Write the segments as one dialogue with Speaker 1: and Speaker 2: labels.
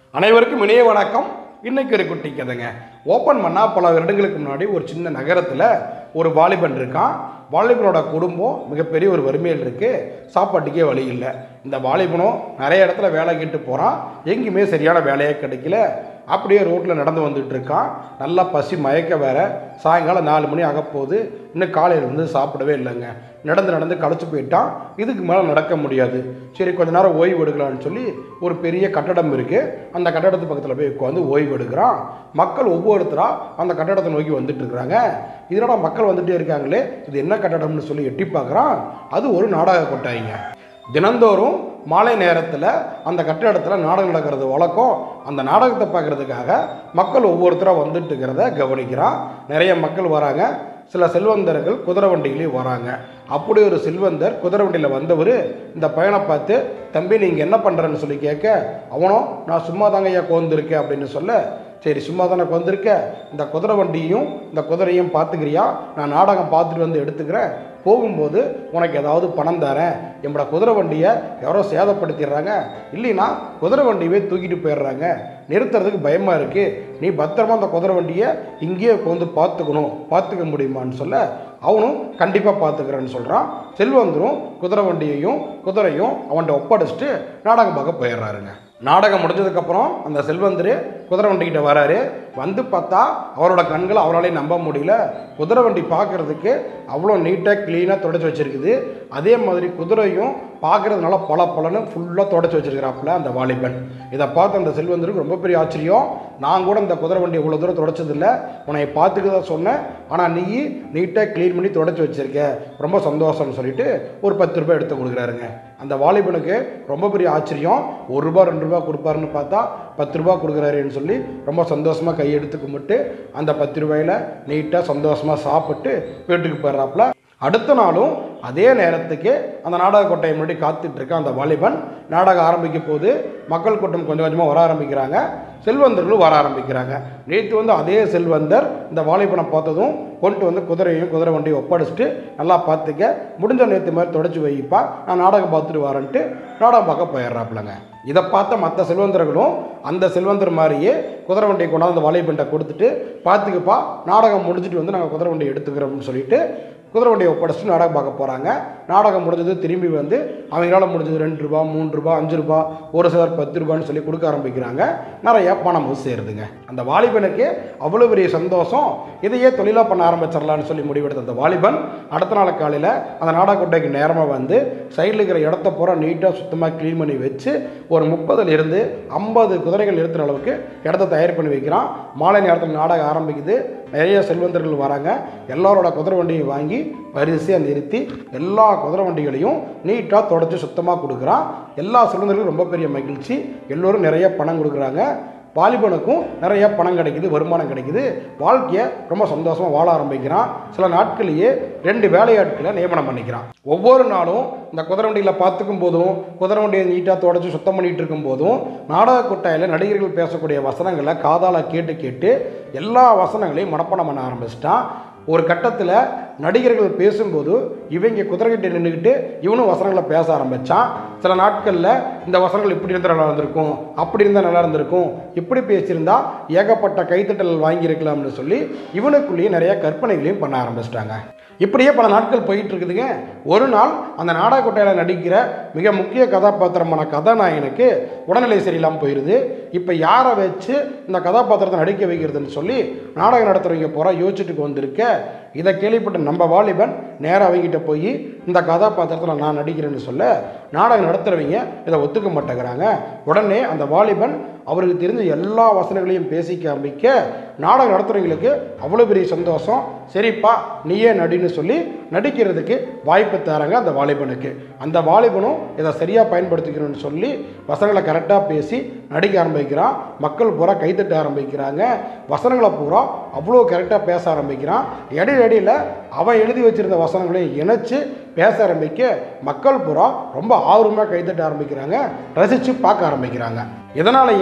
Speaker 1: அனைவருக்கும் இணைய வணக்கம் இன்னைக்கு ஒரு குட்டி கதைங்க ஓப்பன் பண்ணால் பல வருடங்களுக்கு முன்னாடி ஒரு சின்ன நகரத்தில் ஒரு வாலிபன் இருக்கான் வாலிபனோட குடும்பம் மிகப்பெரிய ஒரு வறுமையில் இருக்குது சாப்பாட்டுக்கே வழி இல்லை இந்த வாலிபனும் நிறைய இடத்துல வேலை கேட்டு போகிறான் எங்கேயுமே சரியான வேலையே கிடைக்கல அப்படியே ரோட்டில் நடந்து வந்துட்டு இருக்கான் நல்லா பசி மயக்க வேற சாயங்காலம் நாலு மணி ஆக போகுது இன்னும் காலையில் இருந்து சாப்பிடவே இல்லைங்க நடந்து நடந்து களைச்சு போயிட்டான் இதுக்கு மேலே நடக்க முடியாது சரி கொஞ்ச நேரம் ஓய்வு எடுக்கலாம்னு சொல்லி ஒரு பெரிய கட்டடம் இருக்குது அந்த கட்டடத்து பக்கத்தில் போய் உட்காந்து ஓய்வு எடுக்கிறான் மக்கள் ஒவ்வொருத்தராக அந்த கட்டடத்தை நோக்கி வந்துட்டு இருக்கிறாங்க இதனோட மக்கள் வந்துட்டே இருக்காங்களே இது என்ன கட்டடம்னு சொல்லி எட்டி பார்க்குறான் அது ஒரு நாடக கொட்டாய்ங்க தினந்தோறும் மாலை நேரத்தில் அந்த கட்டிடத்தில் நாடகம் நடக்கிறது வழக்கம் அந்த நாடகத்தை பார்க்கறதுக்காக மக்கள் ஒவ்வொருத்தராக வந்துட்டு இருக்கிறத கவனிக்கிறான் நிறைய மக்கள் வராங்க சில செல்வந்தர்கள் குதிரை வண்டியிலையும் வராங்க அப்படி ஒரு செல்வந்தர் குதிரை வண்டியில் வந்தவர் இந்த பையனை பார்த்து தம்பி நீங்கள் என்ன பண்ணுறேன்னு சொல்லி கேட்க அவனும் நான் சும்மா தாங்க ஐயா கோந்திருக்கேன் அப்படின்னு சொல்ல சரி சும்மா தானே வந்திருக்க இந்த குதிரை வண்டியும் இந்த குதிரையும் பார்த்துக்கிறியா நான் நாடகம் பார்த்துட்டு வந்து எடுத்துக்கிறேன் போகும்போது உனக்கு ஏதாவது பணம் தரேன் என்னோட குதிரை வண்டியை யாரோ சேதப்படுத்திடுறாங்க இல்லைன்னா குதிரை வண்டியவே தூக்கிட்டு போயிடுறாங்க நிறுத்துறதுக்கு பயமாக இருக்குது நீ பத்திரமா அந்த குதிரை வண்டியை இங்கேயே உட்காந்து பார்த்துக்கணும் பார்த்துக்க முடியுமான்னு சொல்ல அவனும் கண்டிப்பாக பார்த்துக்கிறேன்னு சொல்கிறான் செல்வந்தரும் குதிரை வண்டியையும் குதிரையும் அவன்கிட்ட ஒப்படைச்சிட்டு நாடகம் பார்க்க போயிடுறாருங்க நாடகம் முடிஞ்சதுக்கப்புறம் அந்த செல்வந்தர் குதிரை வண்டிக்கிட்ட வராரு வந்து பார்த்தா அவரோட கண்களை அவராலே நம்ப முடியல குதிரை வண்டி பார்க்கறதுக்கு அவ்வளோ நீட்டாக க்ளீனாக தொடச்சி வச்சிருக்குது அதே மாதிரி குதிரையும் பார்க்கறதுனால பல பலன்னு ஃபுல்லாக தொடச்சி வச்சிருக்கிறாப்புல அந்த வாலிபன் இதை பார்த்து அந்த செல்வந்தருக்கு ரொம்ப பெரிய ஆச்சரியம் நான் கூட இந்த குதிரை வண்டி இவ்வளோ தூரம் தொடச்சதில்ல உன்னை பார்த்துக்க தான் சொன்னேன் ஆனால் நீ நீட்டாக க்ளீன் பண்ணி தொடச்சி வச்சிருக்க ரொம்ப சந்தோஷம்னு சொல்லிட்டு ஒரு பத்து ரூபாய் எடுத்து கொடுக்குறாருங்க அந்த வாலிபனுக்கு ரொம்ப பெரிய ஆச்சரியம் ஒரு ரூபா ரெண்டு ரூபா கொடுப்பாருன்னு பார்த்தா பத்து ரூபா கொடுக்குறாருன்னு சொல்லி ரொம்ப சந்தோஷமாக கையெடுத்து கும்பிட்டு அந்த பத்து ரூபாயில் நீட்டாக சந்தோஷமாக சாப்பிட்டு வீட்டுக்கு போயிடுறாப்புல அடுத்த நாளும் அதே நேரத்துக்கு அந்த நாடக கொட்டையை முன்னாடி காத்துட்டு இருக்க அந்த வாலிபன் நாடகம் ஆரம்பிக்க போது மக்கள் கூட்டம் கொஞ்சம் கொஞ்சமாக வர ஆரம்பிக்கிறாங்க செல்வந்தர்களும் வர ஆரம்பிக்கிறாங்க நேற்று வந்து அதே செல்வந்தர் இந்த வாலிபனை பார்த்ததும் கொண்டு வந்து குதிரையும் குதிரை வண்டியும் ஒப்படைச்சிட்டு நல்லா பார்த்துக்க முடிஞ்ச நேற்று மாதிரி தொடச்சி வைப்பா நான் நாடகம் பார்த்துட்டு வரேன்ட்டு நாடகம் பார்க்க போயிடுறாப்புலங்க இதை பார்த்த மற்ற செல்வந்தர்களும் அந்த செல்வந்தர் மாதிரியே குதிரை வண்டியை கொண்டாந்து வாலிபன்ட்ட கொடுத்துட்டு பார்த்துக்கப்பா நாடகம் முடிஞ்சிட்டு வந்து நாங்கள் குதிரை வண்டியை எடுத்துக்கிறோம்னு சொல்லிட்டு குதிரை வண்டியை ஒப்படைச்சிட்டு நாடகம் பார்க்க போகிறாங்க நாடகம் முடிஞ்சது திரும்பி வந்து அவங்களால முடிஞ்சது ரெண்டு ரூபா மூணு ரூபா அஞ்சு ரூபா ஒரு சிலர் பத்து ரூபான்னு சொல்லி கொடுக்க ஆரம்பிக்கிறாங்க நிறைய பணமும் சேருதுங்க அந்த வாலிபனுக்கு அவ்வளோ பெரிய சந்தோஷம் இதையே தொழிலாக பண்ண ஆரம்பிச்சிடலான்னு சொல்லி முடிவெடுத்த அந்த வாலிபன் அடுத்த நாள் காலையில் அந்த நாடகோட்டைக்கு நேரமாக வந்து சைடில் இருக்கிற இடத்த பூரா நீட்டாக சுத்தமாக க்ளீன் பண்ணி வச்சு ஒரு முப்பதுல இருந்து ஐம்பது குதிரைகள் நிறுத்துற அளவுக்கு இடத்த தயார் பண்ணி வைக்கிறான் மாலை நேரத்தில் நாடகம் ஆரம்பிக்குது நிறைய செல்வந்தர்கள் வராங்க எல்லாரோட குதிரை வண்டியை வாங்கி வரிசையாக நிறுத்தி எல்லா குதிரை வண்டிகளையும் நீட்டாக தொடச்சி சுத்தமாக கொடுக்குறான் எல்லா செல்வந்தர்களுக்கும் ரொம்ப பெரிய மகிழ்ச்சி எல்லோரும் நிறைய பணம் கொடுக்குறாங்க வாலிபனுக்கும் நிறைய பணம் கிடைக்குது வருமானம் கிடைக்குது வாழ்க்கையை ரொம்ப சந்தோஷமாக வாழ ஆரம்பிக்கிறான் சில நாட்களையே ரெண்டு வேலையாட்களை நியமனம் பண்ணிக்கிறான் ஒவ்வொரு நாளும் இந்த குதிரை வண்டியில் பார்த்துக்கும் போதும் குதிரை வண்டியை நீட்டாக தொடச்சி சுத்தம் பண்ணிட்டு இருக்கும் போதும் நாடக கொட்டாயில் நடிகர்கள் பேசக்கூடிய வசனங்களை காதால் கேட்டு கேட்டு எல்லா வசனங்களையும் மனப்பாடம் பண்ண ஆரம்பிச்சிட்டான் ஒரு கட்டத்தில் நடிகர்கள் பேசும்போது இவங்க குதிரைகிட்ட நின்றுக்கிட்டு இவனும் வசனங்களை பேச ஆரம்பித்தான் சில நாட்களில் இந்த வசனங்கள் இப்படி இருந்தால் நல்லா இருந்திருக்கும் அப்படி இருந்தால் நல்லா இருந்திருக்கும் இப்படி பேசியிருந்தா ஏகப்பட்ட கைத்தட்டல் வாங்கியிருக்கலாம்னு சொல்லி இவனுக்குள்ளேயே நிறைய கற்பனைகளையும் பண்ண ஆரம்பிச்சிட்டாங்க இப்படியே பல நாட்கள் போயிட்டு இருக்குதுங்க ஒரு நாள் அந்த நாடக கொட்டையில் நடிக்கிற மிக முக்கிய கதாபாத்திரமான கதாநாயகனுக்கு உடல்நிலை சரியில்லாமல் போயிடுது இப்போ யாரை வச்சு இந்த கதாபாத்திரத்தை நடிக்க வைக்கிறதுன்னு சொல்லி நாடகம் நடத்துகிறவங்க போகிற யோசிச்சுட்டு வந்திருக்க இதை கேள்விப்பட்ட நம்ம வாலிபன் நேராக அவங்ககிட்ட போய் இந்த கதாபாத்திரத்தில் நான் நடிக்கிறேன்னு சொல்ல நாடகம் நடத்துகிறவங்க இதை ஒத்துக்க மாட்டேங்கிறாங்க உடனே அந்த வாலிபன் அவருக்கு தெரிஞ்ச எல்லா வசனங்களையும் பேசி காமிக்க நாடகம் நடத்துகிறவங்களுக்கு அவ்வளோ பெரிய சந்தோஷம் சரிப்பா நீயே நடின்னு சொல்லி நடிக்கிறதுக்கு வாய்ப்பு தராங்க அந்த வாலிபனுக்கு அந்த வாலிபனும் இதை சரியாக பயன்படுத்திக்கணும்னு சொல்லி வசனங்களை கரெக்டாக பேசி நடிக்க ஆரம்பிக்கிறான் மக்கள் பூரா கைத்தட்ட ஆரம்பிக்கிறாங்க வசனங்களை பூரா அவ்வளோ கரெக்டாக பேச ஆரம்பிக்கிறான் இடையில இடையில அவன் எழுதி வச்சிருந்த வசனங்களையும் இணைச்சு பேச ஆரம்பிக்க மக்கள் பூரா ரொம்ப ஆர்வமாக கைத்தட்ட ஆரம்பிக்கிறாங்க ரசித்து பார்க்க ஆரம்பிக்கிறாங்க இதனாலேயே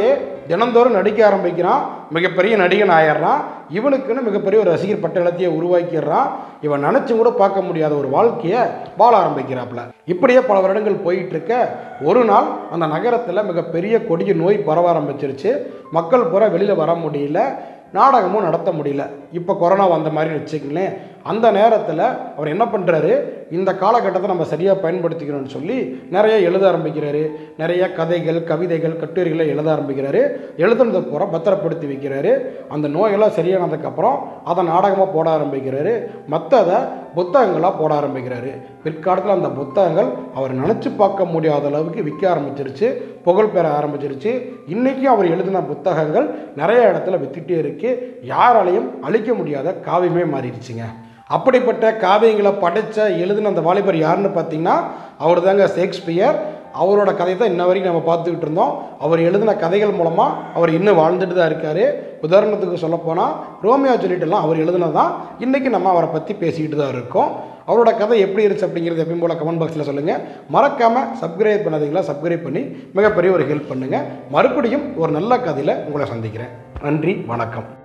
Speaker 1: தினந்தோறும் நடிக்க ஆரம்பிக்கிறான் மிகப்பெரிய நடிகன் ஆயிடுறான் இவனுக்குன்னு மிகப்பெரிய ஒரு ரசிகர் பட்டாளத்தையே உருவாக்கிடுறான் இவன் நினச்சும் கூட பார்க்க முடியாத ஒரு வாழ்க்கையை வாழ ஆரம்பிக்கிறாப்புல இப்படியே பல வருடங்கள் போயிட்டு இருக்க ஒரு நாள் அந்த நகரத்தில் மிகப்பெரிய கொடிய நோய் பரவ ஆரம்பிச்சிருச்சு மக்கள் பூரா வெளியில் வர முடியல நாடகமும் நடத்த முடியல இப்போ கொரோனா வந்த மாதிரி வச்சுக்கங்களேன் அந்த நேரத்தில் அவர் என்ன பண்ணுறாரு இந்த காலகட்டத்தை நம்ம சரியாக பயன்படுத்திக்கணும்னு சொல்லி நிறைய எழுத ஆரம்பிக்கிறாரு நிறைய கதைகள் கவிதைகள் கட்டுரைகளை எழுத ஆரம்பிக்கிறாரு எழுதுனதை பூரா பத்திரப்படுத்தி வைக்கிறாரு அந்த நோயெல்லாம் சரியானதுக்கப்புறம் அதை நாடகமாக போட ஆரம்பிக்கிறாரு மற்றதை புத்தகங்களாக போட ஆரம்பிக்கிறாரு பிற்காலத்தில் அந்த புத்தகங்கள் அவர் நினச்சி பார்க்க முடியாத அளவுக்கு விற்க ஆரம்பிச்சிருச்சு புகழ் பெற ஆரம்பிச்சிருச்சு இன்றைக்கும் அவர் எழுதின புத்தகங்கள் நிறைய இடத்துல வித்துட்டே இருக்கு யாராலையும் அழிக்க முடியாத காவியமே மாறிடுச்சுங்க அப்படிப்பட்ட காவியங்களை படைச்ச எழுதின அந்த வாலிபர் யாருன்னு பார்த்தீங்கன்னா அவர் தாங்க ஷேக்ஸ்பியர் அவரோட கதை தான் இன்ன வரைக்கும் நம்ம பார்த்துக்கிட்டு இருந்தோம் அவர் எழுதின கதைகள் மூலமாக அவர் இன்னும் வாழ்ந்துட்டு தான் இருக்கார் உதாரணத்துக்கு சொல்லப்போனால் ரோமியோ ஜூலியட்டெல்லாம் அவர் எழுதுனதான் இன்றைக்கி நம்ம அவரை பற்றி பேசிக்கிட்டு தான் இருக்கோம் அவரோட கதை எப்படி இருந்துச்சு அப்படிங்கிறது எப்பயும் போல் கமெண்ட் பாக்ஸில் சொல்லுங்கள் மறக்காமல் சப்ஸ்கிரைப் பண்ணாதீங்களா சப்ஸ்கிரைப் பண்ணி மிகப்பெரிய ஒரு ஹெல்ப் பண்ணுங்கள் மறுபடியும் ஒரு நல்ல கதையில் உங்களை சந்திக்கிறேன் நன்றி வணக்கம்